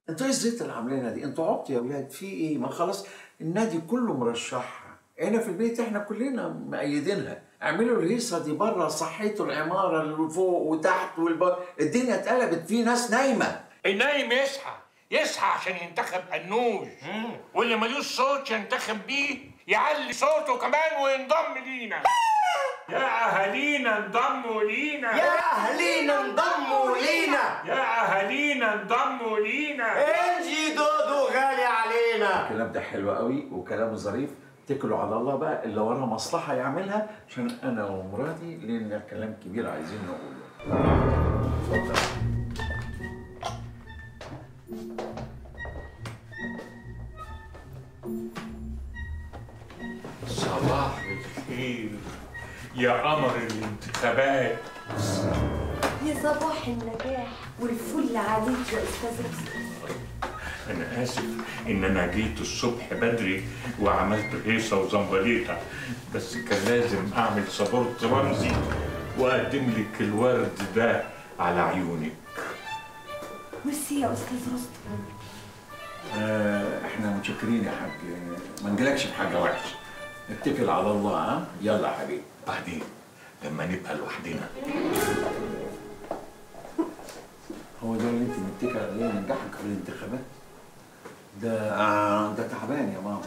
انتوا ايه الزيت اللي عاملينها دي؟ انتوا عبطوا يا ولاد في ايه؟ ما خلاص النادي كله مرشحها هنا في البيت احنا كلنا مأيدينها اعملوا الهيصه دي بره صحيتوا العماره اللي فوق وتحت والبر الدنيا اتقلبت في ناس نايمه النايم يصحى يصحى عشان ينتخب قنوج واللي ملوش صوت ينتخب بيه يعلي صوته كمان وينضم لينا يا اهالينا انضموا لينا اهالينا انضموا لينا يا اهالينا انضموا لينا انجي دودو غالي علينا الكلام ده حلو قوي وكلام ظريف اتكلوا على الله بقى اللي وراها مصلحه يعملها عشان انا ومراتي لنا كلام كبير عايزين نقوله اتفضل صباح الخير يا قمر الانتخابات يا صباح النجاح والفل عليك يا استاذ رستم انا اسف ان انا جيت الصبح بدري وعملت هيصه وزنبليطه بس كان لازم اعمل صبورت رمزي واقدم لك الورد ده على عيونك ميرسي يا استاذ رستم آه احنا متشكرين يا حاج ما نجيلكش بحاجه وحشه اتكل على الله ها يلا يا حبيبي بعدين لما نبقى لوحدنا هو ده اللي انت متكل عليه ينجحك في الانتخابات ده آه ده تعبان يا ماما